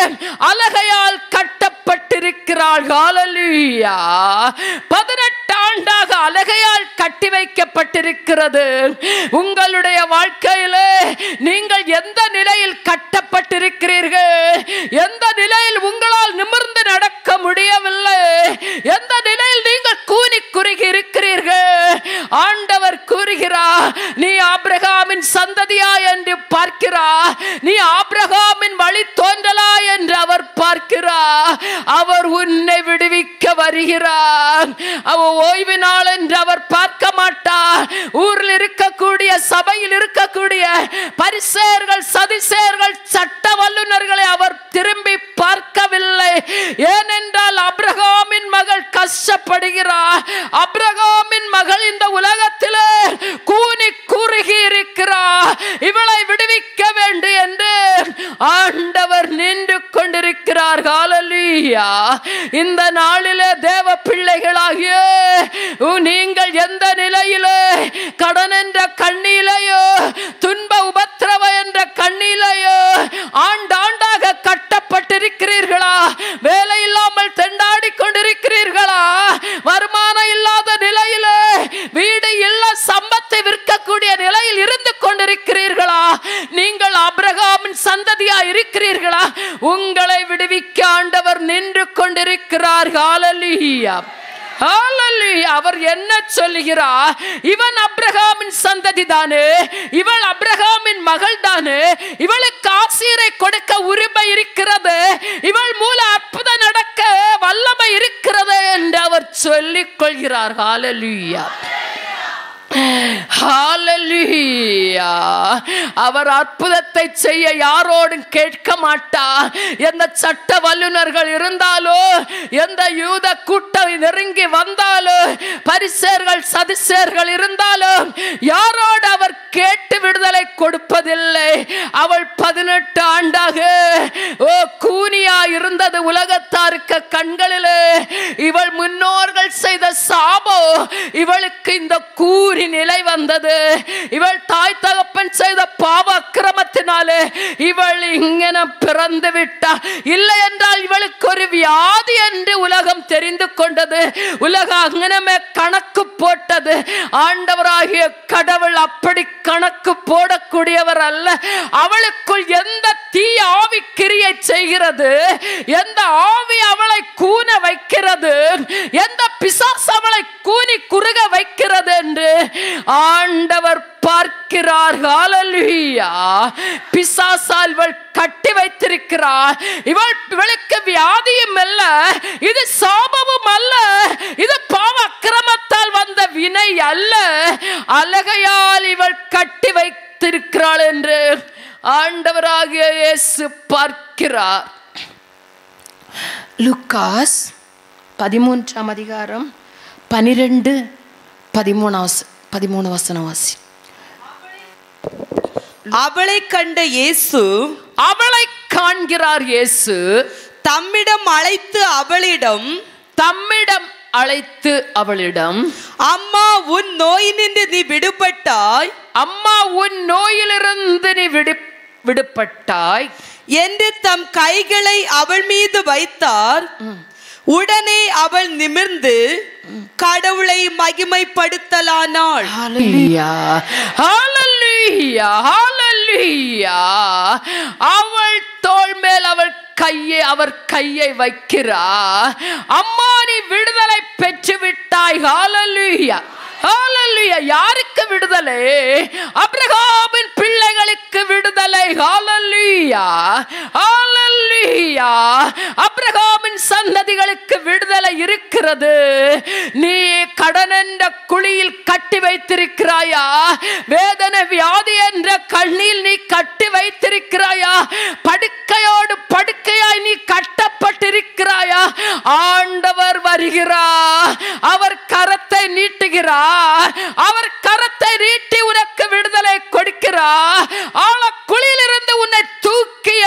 அலகையால் கட்டப்பட்டிருக்கிறாள் ஹalleluya பதினெட்டு ஆண்டாக அலகையால் கட்டி வைக்கப்பட்டிருக்கிறது உங்களுடைய வாழ்க்கையிலே நீங்கள் எந்த நிலையில் கட்டப்பட்டிருக்கிறீர்கள் எந்த நிலையில் உங்களால் நிமிர்ந்து நடக்க முடியவில்லை எந்த நிலையில் நீங்கள் கூனி குறுகி இருக்கிறீர்கள் ஆண்டவர் கூறுகிறார் நீ ஆபிரகாமின் சந்ததியா என்று பார்க்கிறார் நீ ஆபிரகாமின் வழி தோன்றலா என்று அவர் பார்க்கிறார் அவர் உன்னை விடுவிக்க வருகிறார் அவர் ஓய்வு நாள் என்று அவர் பார்க்க மாட்டார் ஊரில் இருக்கக்கூடிய சபையில் இருக்கக்கூடிய பரிசேர்கள் சதிசேர்கள் சட்ட வல்லுநர்களை அவர் திரும்பி பார்க்கவில்லை ஏனென்றால் அப்ரஹாமின் மகள் கஷ்டப்படுகிறார் அப்ரஹாமின் மகள் இந்த உலகத்திலே கூனி குறுகி இருக்கிறார் இவளை விடுவிக்க வேண்டும் என்று ஆண்டவர் நின்று கொண்டிருக்கிறார் ஹalleluya இந்த நாளிலே தேவ பிள்ளைகளாகிய நீங்கள் எந்த நிலையிலே கடன் என்ற கண்ணிலையோ துன்ப உபத்திரவ என்ற கண்ணிலையோ ஆண்டாண்டாக கட்டப்பட்டிருக்கிறீர்களா வேலை இல்லாமல் தெண்டாடி கொண்டிருக்கிறீர்களா வருமானம் இல்லாத நிலையிலே வீடு இல்ல சம்பத்தை விற்கக்கூடிய நிலையில் இருந்து கொண்டிருக்கிறீர்களா நீங்கள் அப்ரஹாமின் சந்ததியா இருக்கிறீர்களா உங்களை விடுவிக்க ஆண்டவர் நின்று கொண்டிருக்கிறார் ஹalleluya ஹalleluya அவர் என்ன சொல்லுகிறார் இவன் அப்ரஹாமின் சந்ததி தானே இவள் அப்ரஹாமின் மகள் தானே இவளுக்கு ஆசீரை கொடுக்க உரிமை இருக்கிறது இவள் மூல அற்புதம் நடக்க வல்லமை இருக்கிறது என்று அவர் சொல்லிக் கொள்கிறார் ஹalleluya ஹalleluya அவர் அற்புதத்தை செய்ய யாரோடும் கேட்க மாட்டார் எந்த சட்ட வல்லுநர்கள் இருந்தாலோ எந்த யூத கூட்டம் நெருங்கி வந்தாலோ பரிசேர்கள் சதிசேர்கள் இருந்தாலும் யாரோடு அவர் கேட்டு விடுதலை கொடுப்பதில்லை அவள் பதினெட்டு ஆண்டாக ஓ கூனியா இருந்தது உலகத்தாருக்கு கண்களிலே இவள் முன்னோர்கள் செய்த சாபம் இவளுக்கு இந்த கூறி நிலை வந்தது இவள் தாய் தகப்பன் செய்த பாவ அக்கிரமத்தினாலே இவள் இங்கன பிறந்து விட்டா இல்லை என்றால் இவளுக்கு ஒரு வியாதி என்று உலகம் தெரிந்து கொண்டது உலகம் அங்கனமே கணக்கு போட்டது ஆண்டவராகிய கடவுள் அப்படி கணக்கு போடக்கூடியவர் அல்ல அவளுக்குள் எந்த தீ ஆவி கிரியை செய்கிறது எந்த ஆவி அவளை கூன வைக்கிறது எந்த பிசாசு அவளை கூனி குறுக வைக்கிறது என்று ஆண்டவர் பார்க்கிறார் ஹalleluya பிசாசால் இவள் கட்டி வைத்திருக்கிறார் இவள் இவளுக்கு வியாதியும் அல்ல இது சாபமும் அல்ல இது பாவ அக்கிரமத்தால் வந்த வினை அல்ல அழகையால் இவள் கட்டி வைத்திருக்கிறாள் என்று ஆண்டவராகிய இயேசு பார்க்கிறார் லுக்காஸ் பதிமூன்றாம் அதிகாரம் பனிரெண்டு பதிமூணாம் பதிமூணு வசனம் வாசி அவளை கண்ட இயேசு அவளை காண்கிறார் இயேசு தம்மிடம் அழைத்து அவளிடம் தம்மிடம் அழைத்து அவளிடம் அம்மா உன் நோயினின்று நீ விடுபட்டாய் அம்மா உன் நோயிலிருந்து நீ விடு விடுபட்டாய் என்று தம் கைகளை அவள் மீது வைத்தார் உடனே அவள் நிமிர்ந்து கடவுளை மகிமைப்படுத்தலானாள் ஹalleluya ஹalleluya ஹalleluya அவள் தோள் மேல் அவள் கையை அவர் கையை வைக்கிறார் அம்மா நீ விடுதலை பெற்று விட்டாய் ஹalleluya ஹalleluya யாருக்கு விடுதலை அப்ரஹாமின் பிள்ளைகளுக்கு விடுதலை ஹalleluya ஹalleluya அப்ரஹாமின் சந்ததிகளுக்கு விடுதலை இருக்கிறது நீ கடன் என்ற குழியில் கட்டி வைத்திருக்கிறாயா வேதனை வியாதி என்ற கண்ணில் நீ கட்டி வைத்திருக்கிறாயா படுக்கையோடு படுக்கையாய் நீ கட்டப்பட்டிருக்கிறாயா ஆண்டவர் வருகிறார் அவர் கரத்தை நீட்டுகிறார் அவர் கரத்தை நீட்டி உனக்கு விடுதலை கொடுக்கிறார் ஆழ குழியிலிருந்து உன்னை தூக்கி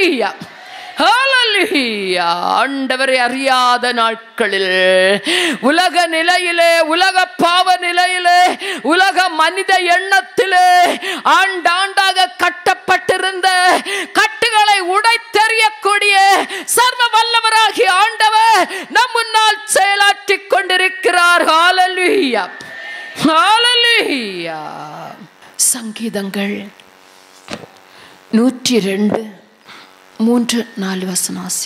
ஹalleluya ஹalleluya ஆண்டவரை அறியாத நாட்களில் உலக நிலையிலே உலக பாவ நிலையிலே உலக மனித எண்ணத்திலே ஆண்டாண்டாக கட்டப்பட்டிருந்த கட்டுகளை உடைத்தெறியக்கூடிய சர்வ வல்லவராகிய ஆண்டவர் நம் முன்னால் செயலாற்றிக் கொண்டிருக்கிறார் ஹalleluya ஹalleluya சங்கீதங்கள் நூற்றி ரெண்டு மூன்று நாலு வசனாசி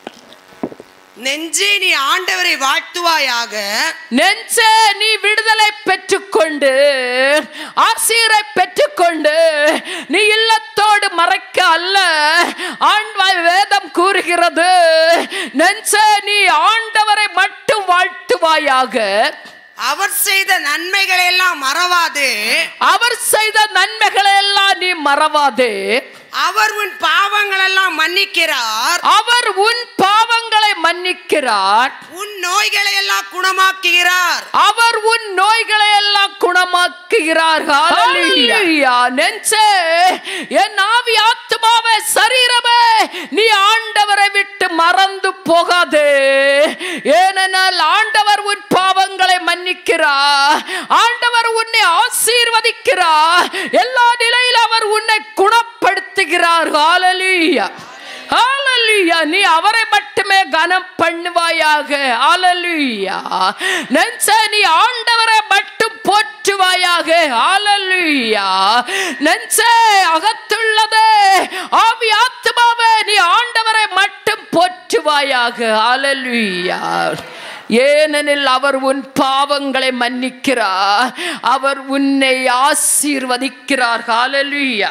நெஞ்சே நீ ஆண்டவரை வாழ்த்துவாயாக நெஞ்சே நீ விடுதலை பெற்றுக்கொண்டு ஆசிரியரை பெற்றுக்கொண்டு நீ இல்லத்தோடு மறைக்க அல்ல ஆண்வாய் வேதம் கூறுகிறது நெஞ்சே நீ ஆண்டவரை மட்டும் வாழ்த்துவாயாக அவர் செய்த நன்மைகளை எல்லாம் மறவாது அவர் செய்த நன்மைகளை எல்லாம் நீ மறவாதே அவர் உன் பாவங்கள் எல்லாம் மன்னிக்கிறார் அவர் உன் பாவங்களை மன்னிக்கிறார் உன் நோய்களை எல்லாம் குணமாக்குகிறார் அவர் உன் நோய்களை எல்லாம் குணமாக்குகிறார் ஹalleluya நெஞ்சே என் ஆவி ஆத்துமாவே சரீரமே நீ ஆண்டவரை விட்டு மறந்து போகாதே ஏனென்றால் ஆண்டவர் உன் பாவங்களை மன்னிக்கிறார் ஆண்டவர் உன்னை ஆசீர்வதிக்கிறார் எல்லா நிலையில் அவர் உன்னை குணப்படுத்துகிறார் ஹalleluya ஹalleluya நீ அவரை மட்டுமே கனம் பண்ணுவாயாக ஹalleluya நெஞ்சே நீ ஆண்டவரை மட்டும் போற்றுவாயாக ஹalleluya நெஞ்சே அகத்துள்ளதே ஆவி ஆத்துமாவே நீ ஆண்டவரை மட்டும் போற்றுவாயாக ஹalleluya ஏனெனில் அவர் உன் பாவங்களை மன்னிக்கிறார் அவர் உன்னை ஆசீர்வதிக்கிறார் ஹalleluya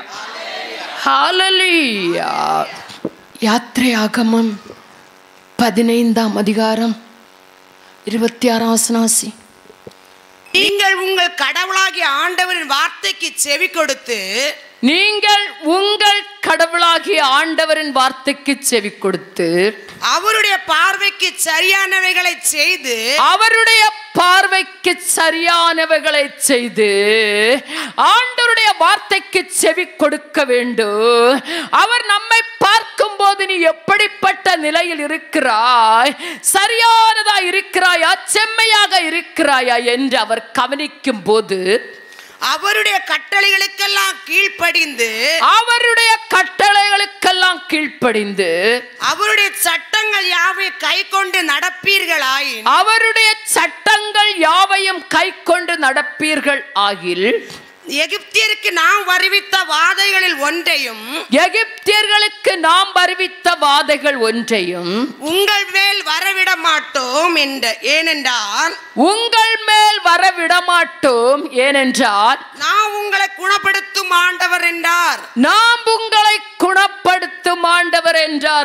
ஹalleluya யாத்திரையாகமம் பதினைந்தாம் அதிகாரம் இருபத்தி ஆறாம் வசனாசி நீங்கள் உங்கள் கடவுளாகிய ஆண்டவரின் வார்த்தைக்கு செவி கொடுத்து நீங்கள் உங்கள் கடவுளாகிய ஆண்டவரின் வார்த்தைக்கு செவி கொடுத்து அவருடைய பார்வைக்கு சரியானவைகளை செய்து அவருடைய பார்வைக்கு சரியானவைகளை செய்து ஆண்டவருடைய வார்த்தைக்கு செவி கொடுக்க வேண்டும் அவர் நம்மை பார்க்கும்போது நீ எப்படிப்பட்ட நிலையில் இருக்கிறாய் சரியானதா இருக்கிறாயா செம்மையாக இருக்கிறாயா என்று அவர் கவனிக்கும் போது அவருடைய கட்டளைகளுக்கெல்லாம் கீழ்ப்படிந்து அவருடைய கட்டளைகளுக்கெல்லாம் கீழ்ப்படிந்து அவருடைய சட்டங்கள் யாவை கை கொண்டு நடப்பீர்களாயின் அவருடைய சட்டங்கள் யாவையும் கை கொண்டு நடப்பீர்கள் ஆகில் எகிப்தியருக்கு நாம் வருவித்த வாதைகளில் ஒன்றையும் எகிப்தியர்களுக்கு நாம் அறிவித்த வாதைகள் ஒன்றையும் உங்கள் மேல் வரவிட மாட்டோம் என்ற ஏனென்றால் உங்கள் மேல் வர விடமாட்டோம் ஏனென்றால் நான் உங்களை குணப்படுத்தும் ஆண்டவர் என்றார் நாம் உங்களை குணப்படுத்தும் ஆண்டவர் என்றார்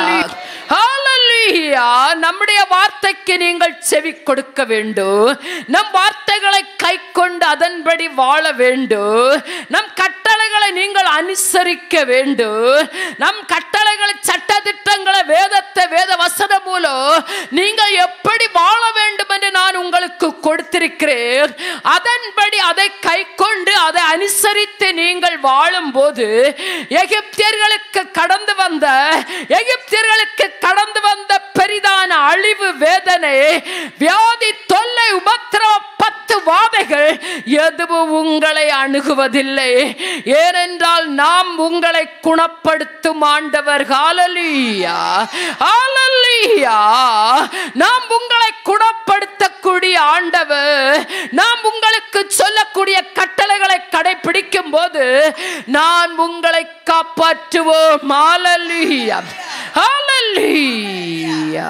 ஹalleluya நம்முடைய வார்த்தைக்கு நீங்கள் செவி கொடுக்க வேண்டும் நம் வார்த்தைகளை கை கொண்டு அதன்படி வாழ வேண்டும் நம் கட்டளைகளை நீங்கள் அனுசரிக்க வேண்டும் நம் கட்டளைகளை சட்டதிட்டங்களை வேதத்தை வேத வசனம் மூலம் நீங்கள் எப்படி வாழ வேண்டும் என்று நான் உங்களுக்கு கொடுத்திருக்கிறேன் அதன்படி அதை கை கொண்டு அதை அனுசரித்து நீங்கள் வாழும்போது எகிப்தியர்களுக்கு கடந்து வந்த எகிப்தியர்களுக்கு கடந்து வந்த பெரிதான அழிவு வேதனை வியாதி தொல்லை உபத்திரவ பத்து வாதைகள் எதுவும் உங்களை அணுகுவதில்லை ஏனென்றால் நாம் உங்களை குணப்படுத்தும் ஆண்டவர் ஹalleluya ஹalleluya நாம் உங்களை குணப்படுத்தக்கூடிய ஆண்டவர் நாம் உங்களுக்கு சொல்லக்கூடிய கட்டளைகளை கடைபிடிக்கும் போது நான் உங்களை காப்பாற்றுவோம் ஹalleluya ஹalleluya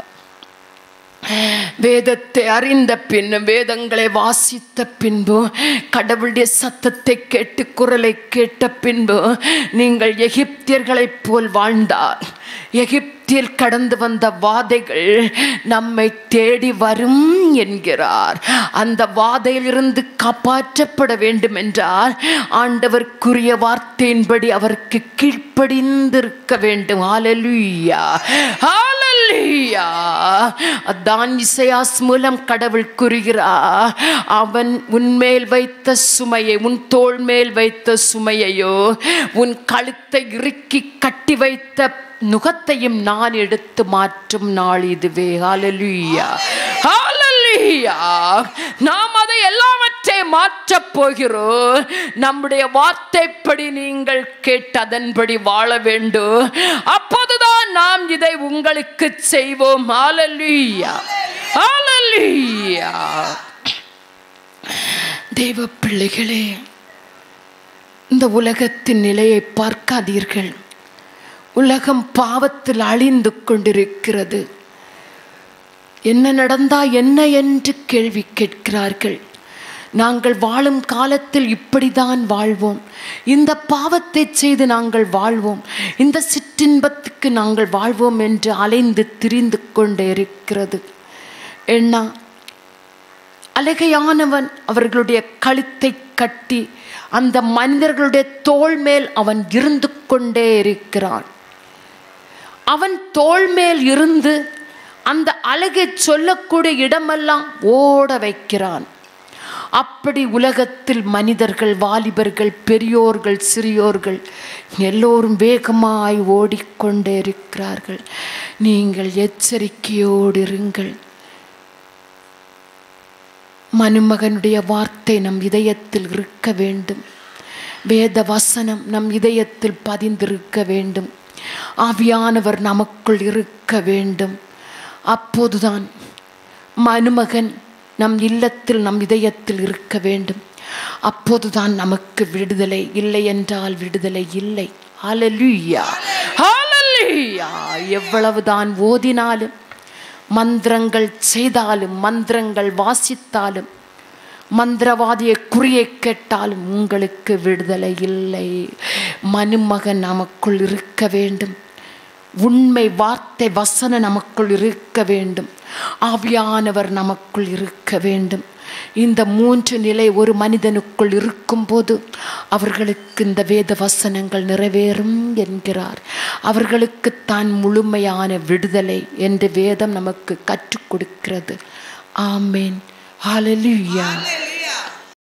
வேதத்தை அறிந்த பின்னும் வேதங்களை வாசித்த பின்பும் கடவுளுடைய சத்தத்தை கேட்டு குரலை கேட்ட பின்பும் நீங்கள் எகிப்தியர்களைப் போல் வாழ்ந்தால் எகிப்தில் கடந்து வந்த வாதைகள் நம்மை தேடி வரும் என்கிறார் அந்த வாதையிலிருந்து காப்பாற்றப்பட வேண்டும் என்றால் ஆண்டவர்க்குரிய வார்த்தையின்படி அவருக்கு கீழ்ப்படிந்திருக்க வேண்டும் ஹalleluya ஹalleluya ஹalleluya அதான் இசையாஸ் மூலம் கடவுள் கூறுகிறார் அவன் உன்மேல் வைத்த சுமையை உன் தோள் மேல் வைத்த சுமையையோ உன் கழுத்தை இறுக்கி கட்டி வைத்த நுகத்தையும் நான் எடுத்து மாற்றும் நாள் இதுவே ஹalleluya ஹalleluya நாம் அதை எல்லாவற்றை மாற்றப் போகிறோம் நம்முடைய வார்த்தைப்படி நீங்கள் கேட்டு அதன்படி வாழ வேண்டும் அப்போதுதான் நாம் இதை உங்களுக்கு செய்வோம் ஹalleluya ஹalleluya தேவ பிள்ளைகளே இந்த உலகத்தின் நிலையை பார்க்காதீர்கள் உலகம் பாவத்தில் அழிந்து கொண்டிருக்கிறது என்ன நடந்தா என்ன என்று கேள்வி கேட்கிறார்கள் நாங்கள் வாழும் காலத்தில் இப்படிதான் வாழ்வோம் இந்த பாவத்தை செய்து நாங்கள் வாழ்வோம் இந்த சிற்றின்பத்துக்கு நாங்கள் வாழ்வோம் என்று அலைந்து திரிந்து கொண்டே இருக்கிறது என்ன அழகையானவன் அவர்களுடைய கழுத்தை கட்டி அந்த மனிதர்களுடைய தோள் மேல் அவன் இருந்து கொண்டே இருக்கிறான் அவன் தோள் மேல் இருந்து அந்த அழகை சொல்லக்கூடிய இடமெல்லாம் ஓட வைக்கிறான் அப்படி உலகத்தில் மனிதர்கள் வாலிபர்கள் பெரியோர்கள் சிறியோர்கள் எல்லோரும் வேகமாய் ஓடிக்கொண்டே இருக்கிறார்கள் நீங்கள் எச்சரிக்கையோடு இருங்கள் மனுமகனுடைய வார்த்தை நம் இதயத்தில் இருக்க வேண்டும் வேத வசனம் நம் இதயத்தில் பதிந்திருக்க வேண்டும் ஆவியானவர் நமக்குள் இருக்க வேண்டும் அப்போதுதான் மனுமகன் நம் இல்லத்தில் நம் இதயத்தில் இருக்க வேண்டும் அப்போதுதான் நமக்கு விடுதலை இல்லை என்றால் விடுதலை இல்லை ஹalleluya ஹalleluya எவ்வளவுதான் ஓதினாலும் மந்திரங்கள் செய்தாலும் மந்திரங்கள் வாசித்தாலும் மந்திரவாதியை குறியை கேட்டாலும் உங்களுக்கு விடுதலை இல்லை மனுமகன் நமக்குள் இருக்க வேண்டும் உண்மை வார்த்தை வசன நமக்குள் இருக்க வேண்டும் ஆவியானவர் நமக்குள் இருக்க வேண்டும் இந்த மூன்று நிலை ஒரு மனிதனுக்குள் இருக்கும்போது அவர்களுக்கு இந்த வேத வசனங்கள் நிறைவேறும் என்கிறார் அவர்களுக்கு தான் முழுமையான விடுதலை என்று வேதம் நமக்கு கற்றுக் கொடுக்கிறது ஆமேன் ஹalleluya